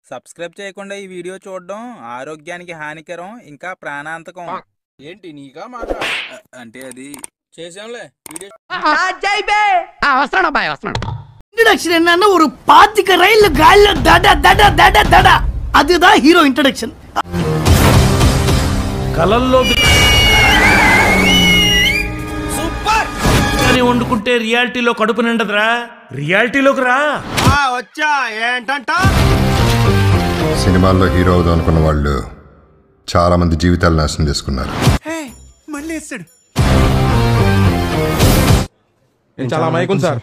subscribe చేయకుండా ఈ video చూడడం ఆరోగ్యానికి హానికరం ఇంకా ప్రాణాంతకం ఏంటి నీకా మాట అ- అంటే అది చేసాంలే వీడియో వస్తున్నాడు అబ్బాయి వస్తున్నాడు இன்ட்ரடக்ஷன் என்னன்னா ஒரு பாத்திக்க ரயில் காலில தட தட தட தட அதுதான் ஹீரோ இன்ட்ரடக்ஷன் కలల్లో సూపర్ అని వండుకుంటే రియాలిటీలో కడుపు నిండదురా రియాలిటీలోకి రా వచ్చా ఏంటంట సినిమాల్లో హీరో అవుదాం అనుకున్న వాళ్ళు చాలా మంది జీవితాలు నాశనం చేసుకున్నారు నేను చాలా అమాయకుని సార్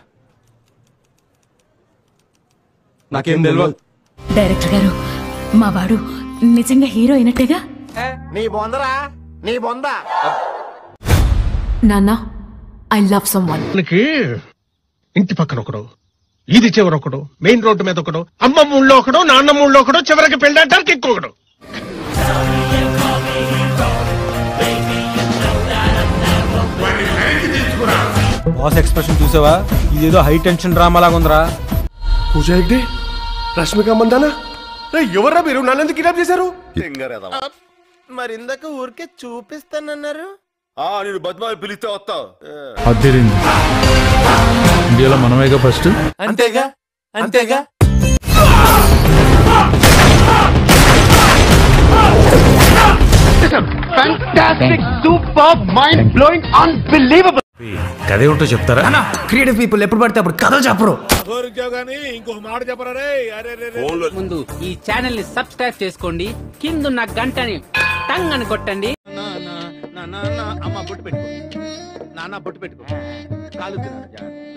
నాకేం తెలియదు డైరెక్టర్ గారు మా వాడు నిజంగా హీరో అయినట్టేగా నీ బొందరా నీ బొంద నాన్న ఐ లవ్ సమ్ వన్ మనకి ఇంటి పక్కన ఒకడు ఇది చివర ఒకడు మెయిన్ రోడ్డు మీద ఒకడు అమ్మమ్మ ఊళ్ళో ఒకడు నాన్నమ్మ ఊళ్ళో ఒకడు చివరికి పెళ్ళడానికి ఇంకొకడు బాస్ ఎక్స్ప్రెషన్ చూసావా ఇదేదో హై టెన్షన్ డ్రామా లాగా ఉందిరా పూజ హెగ్డే రష్మిక మందానా రే ఎవర్రా మీరు నన్నెందుకు కిడ్నాప్ చేశారు మరి ఇందాక ఊరికే చూపిస్తానన్నారు నేను బద్మాలు పిలిస్తే వస్తావు అద్దరింది ఇండియాలో మనమేగా ఫస్ట్ అంతేగా అంతేగా కదే ఉంటో చెప్తారా క్రియేటివ్ పీపుల్ ఎప్పుడు పడితే అప్పుడు కథలు చెప్పరు ఇంకొక మాట చెప్పరా రే అరే రే ముందు ఈ ఛానల్ ని సబ్స్క్రైబ్ చేసుకోండి కిందున్న గంటని టంగ్ అని కొట్టండి అమ్మ బొట్టు పెట్టుకో నాన్న బొట్టు పెట్టుకో కాలు